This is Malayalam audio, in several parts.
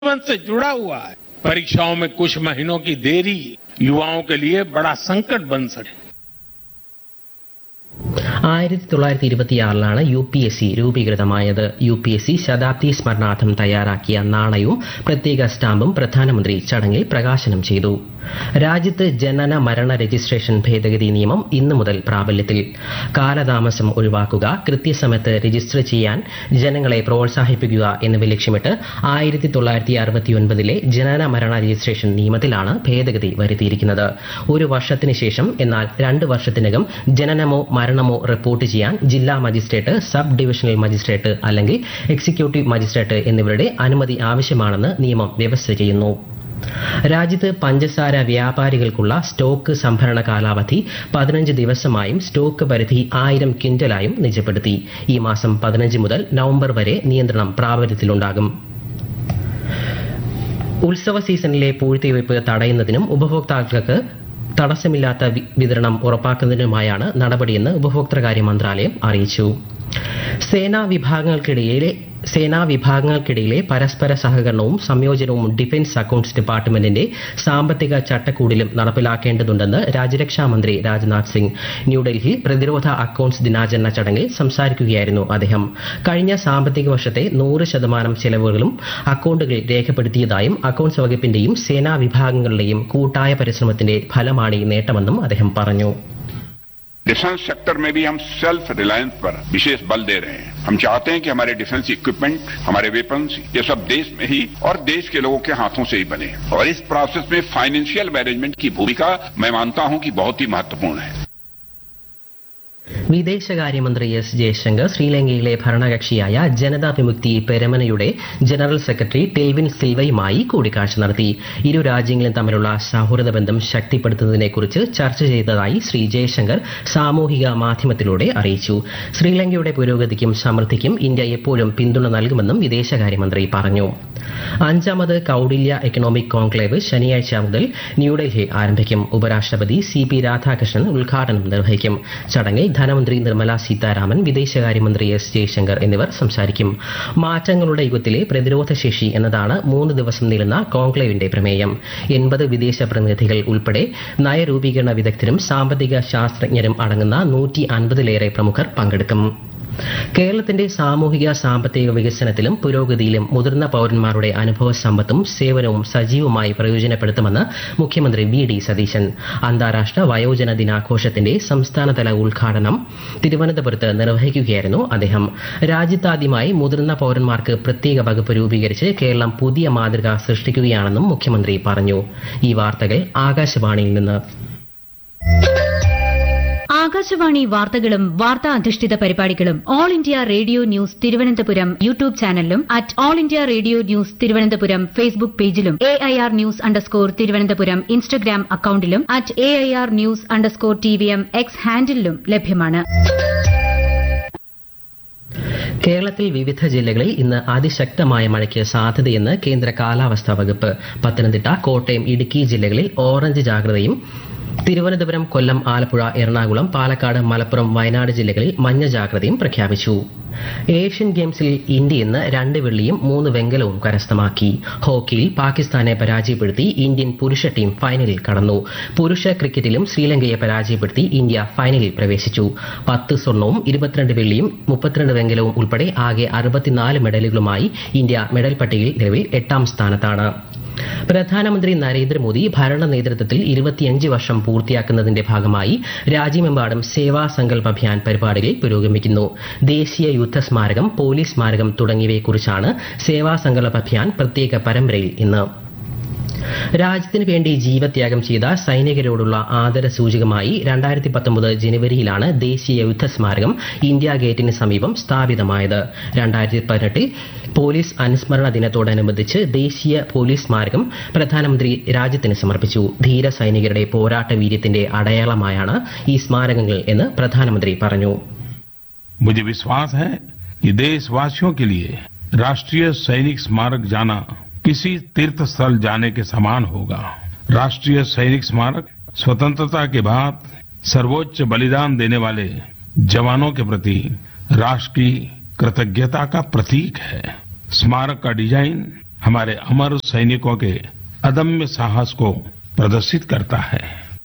जीवन से जुड़ा हुआ है परीक्षाओं में कुछ महीनों की देरी युवाओं के लिए बड़ा संकट बन सके ആയിരത്തി തൊള്ളായിരത്തി ഇരുപത്തിയാറിലാണ് യു പി എസ് സി രൂപീകൃതമായത് യു പി എസ് സി ശതാബ്ദി സ്മരണാർത്ഥം തയ്യാറാക്കിയ നാണയവും പ്രത്യേക സ്റ്റാമ്പും പ്രധാനമന്ത്രി ചടങ്ങിൽ പ്രകാശനം ചെയ്തു രാജ്യത്ത് ജനന മരണ രജിസ്ട്രേഷൻ ഭേദഗതി നിയമം ഇന്നു മുതൽ പ്രാബല്യത്തിൽ കാലതാമസം ഒഴിവാക്കുക കൃത്യസമയത്ത് രജിസ്റ്റർ ചെയ്യാൻ ജനങ്ങളെ പ്രോത്സാഹിപ്പിക്കുക എന്നിവ ലക്ഷ്യമിട്ട് ആയിരത്തി തൊള്ളായിരത്തി അറുപത്തിയൊൻപതിലെ ജനന മരണ രജിസ്ട്രേഷൻ നിയമത്തിലാണ് ഭേദഗതി വരുത്തിയിരിക്കുന്നത് ഒരു വർഷത്തിന് ശേഷം എന്നാൽ രണ്ട് വർഷത്തിനകം ജനനമോ മരണമോ റിപ്പോർട്ട് ചെയ്യാൻ ജില്ലാ മജിസ്ട്രേറ്റ് സബ് ഡിവിഷണൽ മജിസ്ട്രേറ്റ് അല്ലെങ്കിൽ എക്സിക്യൂട്ടീവ് മജിസ്ട്രേറ്റ് എന്നിവരുടെ അനുമതി ആവശ്യമാണെന്ന് നിയമം വ്യവസ്ഥ ചെയ്യുന്നു രാജ്യത്ത് പഞ്ചസാര വ്യാപാരികൾക്കുള്ള സ്റ്റോക്ക് സംഭരണ കാലാവധി പതിനഞ്ച് ദിവസമായും സ്റ്റോക്ക് പരിധി ആയിരം ക്വിന്റലായും നിജപ്പെടുത്തി ഈ മാസം പതിനഞ്ച് മുതൽ നവംബർ വരെ നിയന്ത്രണം പ്രാബല്യത്തിലുണ്ടാകും ഉത്സവ സീസണിലെ പൂഴ്ത്തിവയ്പ് തടയുന്നതിനും ഉപഭോക്താക്കൾക്ക് തടസ്സമില്ലാത്ത വി- വിതരണം ഉറപ്പാക്കുന്നതിനുമായാണ് നടപടിയെന്ന് ഉപഭോക്തൃകാര്യ മന്ത്രാലയം അറിയിച്ചു സേനാ വിഭാഗങ്ങൾക്കിടയിലെ സേനാ വിഭാഗങ്ങൾക്കിടയിലെ പരസ്പര സഹകരണവും സംയോജനവും ഡിഫൻസ് അക്കൌണ്ട്സ് ഡിപ്പാർട്ട്മെന്റിന്റെ സാമ്പത്തിക ചട്ടക്കൂടിലും നടപ്പിലാക്കേണ്ടതുണ്ടെന്ന് രാജ്യരക്ഷാ മന്ത്രി രാജ്നാഥ് സിംഗ് ന്യൂഡൽഹിയിൽ പ്രതിരോധ അക്കൌണ്ട്സ് ദിനാചരണ ചടങ്ങിൽ സംസാരിക്കുകയായിരുന്നു അദ്ദേഹം കഴിഞ്ഞ സാമ്പത്തിക വർഷത്തെ നൂറ് ശതമാനം ചെലവുകളും അക്കൌണ്ടുകളിൽ രേഖപ്പെടുത്തിയതായും അക്കൌണ്ട്സ് വകുപ്പിന്റെയും സേനാ വിഭാഗങ്ങളുടെയും കൂട്ടായ പരിശ്രമത്തിന്റെ ഫലമാണ് ഈ നേട്ടമെന്നും അദ്ദേഹം പറഞ്ഞു डिफेंस सेक्टर में भी हम सेल्फ रिलायंस पर विशेष बल दे रहे हैं हम चाहते हैं कि हमारे डिफेंस इक्विपमेंट हमारे वेपन्स ये सब देश में ही और देश के लोगों के हाथों से ही बने और इस प्रोसेस में फाइनेंशियल मैनेजमेंट की भूमिका मैं मानता हूं कि बहुत ही महत्वपूर्ण है വിദേശകാര്യമന്ത്രി എസ് ജയശങ്കർ ശ്രീലങ്കയിലെ ഭരണകക്ഷിയായ ജനതാ വിമുക്തി പെരമനയുടെ ജനറൽ സെക്രട്ടറി ടെൽവിൻ സിൽവയുമായി കൂടിക്കാഴ്ച നടത്തി ഇരു രാജ്യങ്ങളും തമ്മിലുള്ള സൗഹൃദ ബന്ധം ശക്തിപ്പെടുത്തുന്നതിനെക്കുറിച്ച് ചർച്ച ചെയ്തതായി ശ്രീ ജയശങ്കർ സാമൂഹിക മാധ്യമത്തിലൂടെ അറിയിച്ചു ശ്രീലങ്കയുടെ പുരോഗതിക്കും സമൃദ്ധിക്കും ഇന്ത്യ എപ്പോഴും പിന്തുണ നൽകുമെന്നും വിദേശകാര്യമന്ത്രി പറഞ്ഞു അഞ്ചാമത് കൌടില്യ എക്കണോമിക് കോൺക്ലേവ് ശനിയാഴ്ച മുതൽ ന്യൂഡൽഹിയിൽ ആരംഭിക്കും ഉപരാഷ്ട്രപതി സി പി രാധാകൃഷ്ണൻ ഉദ്ഘാടനം നിർവഹിക്കും ചടങ്ങിൽ ധനമന്ത്രി നിർമ്മല സീതാരാമൻ വിദേശകാര്യമന്ത്രി എസ് ജയശങ്കർ എന്നിവർ സംസാരിക്കും മാറ്റങ്ങളുടെ യുഗത്തിലെ പ്രതിരോധ ശേഷി എന്നതാണ് മൂന്ന് ദിവസം നീളുന്ന കോൺക്ലേവിന്റെ പ്രമേയം എൺപത് വിദേശ പ്രതിനിധികൾ ഉൾപ്പെടെ നയരൂപീകരണ വിദഗ്ധരും സാമ്പത്തിക ശാസ്ത്രജ്ഞരും അടങ്ങുന്ന നൂറ്റി അൻപതിലേറെ പ്രമുഖർ പങ്കെടുക്കും കേരളത്തിന്റെ സാമൂഹിക സാമ്പത്തിക വികസനത്തിലും പുരോഗതിയിലും മുതിർന്ന പൌരന്മാരുടെ അനുഭവ സമ്പത്തും സേവനവും സജീവമായി പ്രയോജനപ്പെടുത്തുമെന്ന് മുഖ്യമന്ത്രി വി ഡി സതീശൻ അന്താരാഷ്ട്ര വയോജന ദിനാഘോഷത്തിന്റെ സംസ്ഥാനതല ഉദ്ഘാടനം തിരുവനന്തപുരത്ത് നിർവഹിക്കുകയായിരുന്നു അദ്ദേഹം രാജ്യത്താദ്യമായി മുതിർന്ന പൌരന്മാർക്ക് പ്രത്യേക വകുപ്പ് രൂപീകരിച്ച് കേരളം പുതിയ മാതൃക സൃഷ്ടിക്കുകയാണെന്നും മുഖ്യമന്ത്രി പറഞ്ഞു ഈ വാർത്തകൾ ആകാശവാണിയിൽ നിന്ന് ആകാശവാണി വാർത്തകളും വാർത്താ അധിഷ്ഠിത പരിപാടികളും All India Radio News Thiruvananthapuram YouTube ചാനലിലും at All India Radio News Thiruvananthapuram Facebook പേജിലും A I R news underscore Thiruvananthapuram Instagram അക്കൌണ്ടിലും at A I R news underscore T V M X ഹാൻഡിലും ലഭ്യമാണ് കേരളത്തിൽ വിവിധ ജില്ലകളിൽ ഇന്ന് അതിശക്തമായ മഴയ്ക്ക് സാധ്യതയെന്ന് കേന്ദ്ര കാലാവസ്ഥാ വകുപ്പ് പത്തനംതിട്ട കോട്ടയം ഇടുക്കി ജില്ലകളിൽ ഓറഞ്ച് ജാഗ്രതയും തിരുവനന്തപുരം കൊല്ലം ആലപ്പുഴ എറണാകുളം പാലക്കാട് മലപ്പുറം വയനാട് ജില്ലകളിൽ മഞ്ഞ ജാഗ്രതയും പ്രഖ്യാപിച്ചു ഏഷ്യൻ ഗെയിംസിൽ ഇന്ത്യ ഇന്ന് രണ്ട് വെള്ളിയും മൂന്ന് വെങ്കലവും കരസ്ഥമാക്കി ഹോക്കിയിൽ പാകിസ്ഥാനെ പരാജയപ്പെടുത്തി ഇന്ത്യൻ പുരുഷ ടീം ഫൈനലിൽ കടന്നു പുരുഷ ക്രിക്കറ്റിലും ശ്രീലങ്കയെ പരാജയപ്പെടുത്തി ഇന്ത്യ ഫൈനലിൽ പ്രവേശിച്ചു പത്ത് സ്വർണവും ഇരുപത്തിരണ്ട് വെള്ളിയും മുപ്പത്തിരണ്ട് വെങ്കലവും ഉൾപ്പെടെ ആകെ അറുപത്തിനാല് മെഡലുകളുമായി ഇന്ത്യ മെഡൽ പട്ടികയിൽ നിലവിൽ എട്ടാം സ്ഥാനത്താണ് പ്രധാനമന്ത്രി നരേന്ദ്രമോദി ഭരണ നേതൃത്വത്തിൽ ഇരുപത്തിയഞ്ച് വർഷം പൂർത്തിയാക്കുന്നതിന്റെ ഭാഗമായി രാജ്യമെമ്പാടും സേവാ സങ്കൽപ് അഭിയാൻ പരിപാടികൾ പുരോഗമിക്കുന്നു ദേശീയ യുദ്ധ സ്മാരകം പോലീസ് സ്മാരകം തുടങ്ങിയവയെക്കുറിച്ചാണ് സേവാ സങ്കൽപ് അഭിയാൻ പ്രത്യേക പരമ്പരയിൽ ഇന്ന് രാജ്യത്തിന് വേണ്ടി ജീവത്യാഗം ചെയ്ത സൈനികരോടുള്ള ആദര സൂചകമായി രണ്ടായിരത്തി പത്തൊമ്പത് ജനുവരിയിലാണ് ദേശീയ യുദ്ധ സ്മാരകം ഇന്ത്യ ഗേറ്റിന് സമീപം സ്ഥാപിതമായത് രണ്ടായിരത്തി പതിനെട്ടിൽ പോലീസ് അനുസ്മരണ ദിനത്തോടനുബന്ധിച്ച് ദേശീയ പോലീസ് സ്മാരകം പ്രധാനമന്ത്രി രാജ്യത്തിന് സമർപ്പിച്ചു ധീര സൈനികരുടെ പോരാട്ട വീര്യത്തിന്റെ അടയാളമായാണ് ഈ സ്മാരകങ്ങൾ എന്ന് പ്രധാനമന്ത്രി പറഞ്ഞു मुझे विश्वास है कि देशवासियों के लिए राष्ट्रीय सैनिक स्मारक जाना किसी तीर्थ स्थल जाने के समान होगा राष्ट्रीय सैनिक स्मारक स्वतंत्रता के बाद सर्वोच्च बलिदान देने वाले जवानों के प्रति राष्ट्र की कृतज्ञता का प्रतीक है स्मारक का डिजाइन हमारे अमर सैनिकों के अदम्य साहस को प्रदर्शित करता है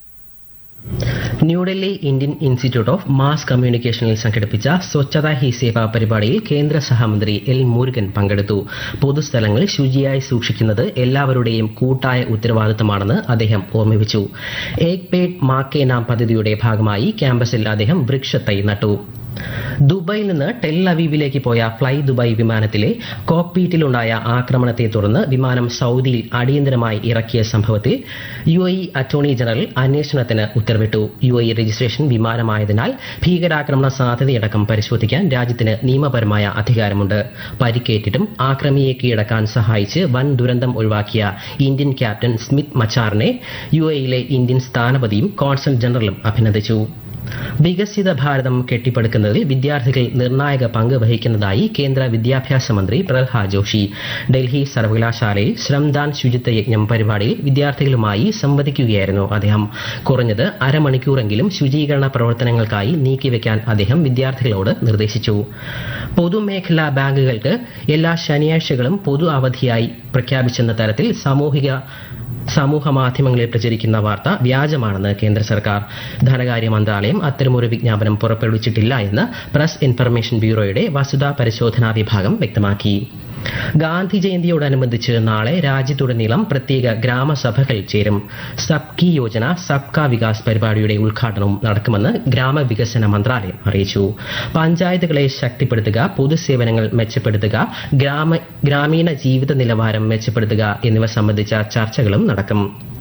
New Delhi Indian Institute of Mass കമ്മ്യൂണിക്കേഷനിൽ സംഘടിപ്പിച്ച സ്വച്ഛതാ ഹി സേവ പരിപാടിയിൽ കേന്ദ്ര സഹമന്ത്രി എൽ മുരുകൻ പങ്കെടുത്തു പൊതുസ്ഥലങ്ങൾ ശുചിയായി സൂക്ഷിക്കുന്നത് എല്ലാവരുടെയും കൂട്ടായ ഉത്തരവാദിത്തമാണെന്ന് അദ്ദേഹം ഓർമ്മിപ്പിച്ചു ഏക് പേഡ് മാ കെ നാം പദ്ധതിയുടെ ഭാഗമായി ക്യാമ്പസിൽ അദ്ദേഹം വൃക്ഷത്തൈ നട്ടു ദുബായിൽ നിന്ന് ടെൽ അവീവിലേക്ക് പോയ ഫ്ലൈ ദുബായ് വിമാനത്തിലെ കോക്പീറ്റിലുണ്ടായ ആക്രമണത്തെ തുടർന്ന് വിമാനം സൗദിയിൽ അടിയന്തരമായി ഇറക്കിയ സംഭവത്തിൽ യു എ അറ്റോർണി ജനറൽ അന്വേഷണത്തിന് ഉത്തരവിട്ടു യു എ രജിസ്ട്രേഷൻ വിമാനമായതിനാൽ ഭീകരാക്രമണ സാധ്യതയടക്കം പരിശോധിക്കാൻ രാജ്യത്തിന് നിയമപരമായ അധികാരമുണ്ട് പരിക്കേറ്റിട്ടും ആക്രമിയെ കീഴടക്കാൻ സഹായിച്ച് വൻ ദുരന്തം ഒഴിവാക്കിയ ഇന്ത്യൻ ക്യാപ്റ്റൻ സ്മിത്ത് മച്ചാറിനെ യു എയിലെ ഇന്ത്യൻ സ്ഥാനപതിയും കോൺസൽ ജനറലും അഭിനന്ദിച്ചു വികസിത ഭാരതം കെട്ടിപ്പടുക്കുന്നതിൽ വിദ്യാർത്ഥികൾ നിർണായക പങ്ക് വഹിക്കുന്നതായി കേന്ദ്ര വിദ്യാഭ്യാസ മന്ത്രി പ്രഹ്ലാദ് ജോഷി ഡൽഹി സർവകലാശാലയിൽ ശ്രംദാൻ ശുചിത്വ യജ്ഞം പരിപാടിയിൽ വിദ്യാർത്ഥികളുമായി സംവദിക്കുകയായിരുന്നു അദ്ദേഹം കുറഞ്ഞത് അരമണിക്കൂറെങ്കിലും ശുചീകരണ പ്രവർത്തനങ്ങൾക്കായി നീക്കിവെക്കാൻ അദ്ദേഹം വിദ്യാർത്ഥികളോട് നിർദ്ദേശിച്ചു പൊതുമേഖലാ ബാങ്കുകൾക്ക് എല്ലാ ശനിയാഴ്ചകളും പൊതു അവധിയായി പ്രഖ്യാപിച്ചെന്ന തരത്തിൽ സാമൂഹിക സമൂഹ മാധ്യമങ്ങളിൽ പ്രചരിക്കുന്ന വാർത്ത വ്യാജമാണെന്ന് കേന്ദ്ര സർക്കാർ ധനകാര്യ മന്ത്രാലയം അത്തരമൊരു വിജ്ഞാപനം പുറപ്പെടുവിച്ചിട്ടില്ല എന്ന് പ്രസ് ഇൻഫർമേഷൻ ബ്യൂറോയുടെ വസ്തുതാ പരിശോധനാ വിഭാഗം വ്യക്തമാക്കി ഗാന്ധി ജയന്തിയോടനുബന്ധിച്ച് നാളെ രാജ്യത്തുടനീളം പ്രത്യേക ഗ്രാമസഭകൾ ചേരും സബ്കി യോജന സബ്കാ വികാസ് പരിപാടിയുടെ ഉദ്ഘാടനവും നടക്കുമെന്ന് ഗ്രാമവികസന മന്ത്രാലയം അറിയിച്ചു പഞ്ചായത്തുകളെ ശക്തിപ്പെടുത്തുക പൊതുസേവനങ്ങൾ മെച്ചപ്പെടുത്തുക ഗ്രാമ ഗ്രാമീണ ജീവിത നിലവാരം മെച്ചപ്പെടുത്തുക എന്നിവ സംബന്ധിച്ച ചർച്ചകളും നടക്കും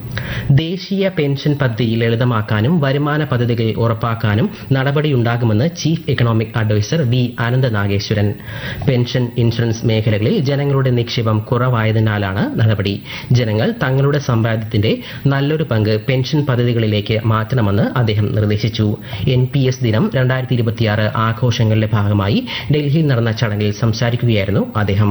ദേശീയ പെൻഷൻ പദ്ധതി ലളിതമാക്കാനും വരുമാന പദ്ധതികൾ ഉറപ്പാക്കാനും നടപടിയുണ്ടാകുമെന്ന് chief economic adviser V Anantha Nageswaran pension insurance മേഖലകളിൽ ജനങ്ങളുടെ നിക്ഷേപം കുറവായതിനാലാണ് നടപടി ജനങ്ങൾ തങ്ങളുടെ സമ്പാദ്യത്തിന്റെ നല്ലൊരു പങ്ക് പെൻഷൻ പദ്ധതികളിലേക്ക് മാറ്റണമെന്ന് അദ്ദേഹം നിർദ്ദേശിച്ചു എൻ പി എസ് ദിനം രണ്ടായിരത്തി ഇരുപത്തിയാറ് ആഘോഷങ്ങളുടെ ഭാഗമായി ഡൽഹിയിൽ നടന്ന ചടങ്ങിൽ സംസാരിക്കുകയായിരുന്നു അദ്ദേഹം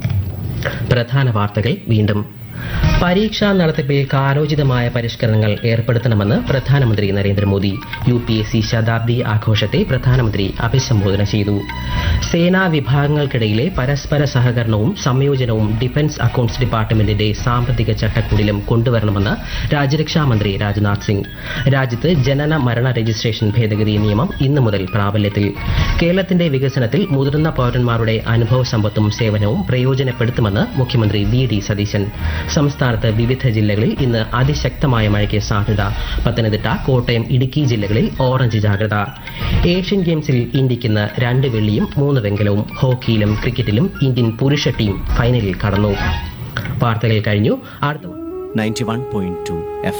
പ്രധാന വാർത്തകൾ വീണ്ടും പരീക്ഷാ നടത്തിപ്പിൽ കാലോചിതമായ പരിഷ്കരണങ്ങൾ ഏർപ്പെടുത്തണമെന്ന് പ്രധാനമന്ത്രി Narendra Modi U P S C ശതാബ്ദി ആഘോഷത്തെ പ്രധാനമന്ത്രി അഭിസംബോധന ചെയ്തു സേനാ വിഭാഗങ്ങൾക്കിടയിലെ പരസ്പര സഹകരണവും സംയോജനവും ഡിഫൻസ് അക്കൌണ്ട്സ് ഡിപ്പാർട്ട്മെന്റിന്റെ സാമ്പത്തിക ചട്ടക്കൂടിലും കൊണ്ടുവരണമെന്ന് രാജ്യരക്ഷാ മന്ത്രി രാജ്നാഥ് സിംഗ് രാജ്യത്ത് ജനന മരണ രജിസ്ട്രേഷൻ ഭേദഗതി നിയമം ഇന്നു മുതൽ പ്രാബല്യത്തിൽ കേരളത്തിന്റെ വികസനത്തിൽ മുതിർന്ന പൌരന്മാരുടെ അനുഭവ സമ്പത്തും സേവനവും പ്രയോജനപ്പെടുത്തുമെന്ന് മുഖ്യമന്ത്രി വി ഡി സതീശൻ സംസ്ഥാനത്ത് വിവിധ ജില്ലകളിൽ ഇന്ന് അതിശക്തമായ മഴയ്ക്ക് സാധ്യത പത്തനംതിട്ട കോട്ടയം ഇടുക്കി ജില്ലകളിൽ ഓറഞ്ച് ജാഗ്രത ഏഷ്യൻ ഗെയിംസിൽ ഇന്ത്യയ്ക്ക് ഇന്ന് രണ്ട് വെള്ളിയും മൂന്ന് വെങ്കലവും ഹോക്കിയിലും ക്രിക്കറ്റിലും ഇന്ത്യൻ പുരുഷ ടീം ഫൈനലിൽ കടന്നു വാർത്തകൾ കഴിഞ്ഞു അടുത്ത 91.2 FM.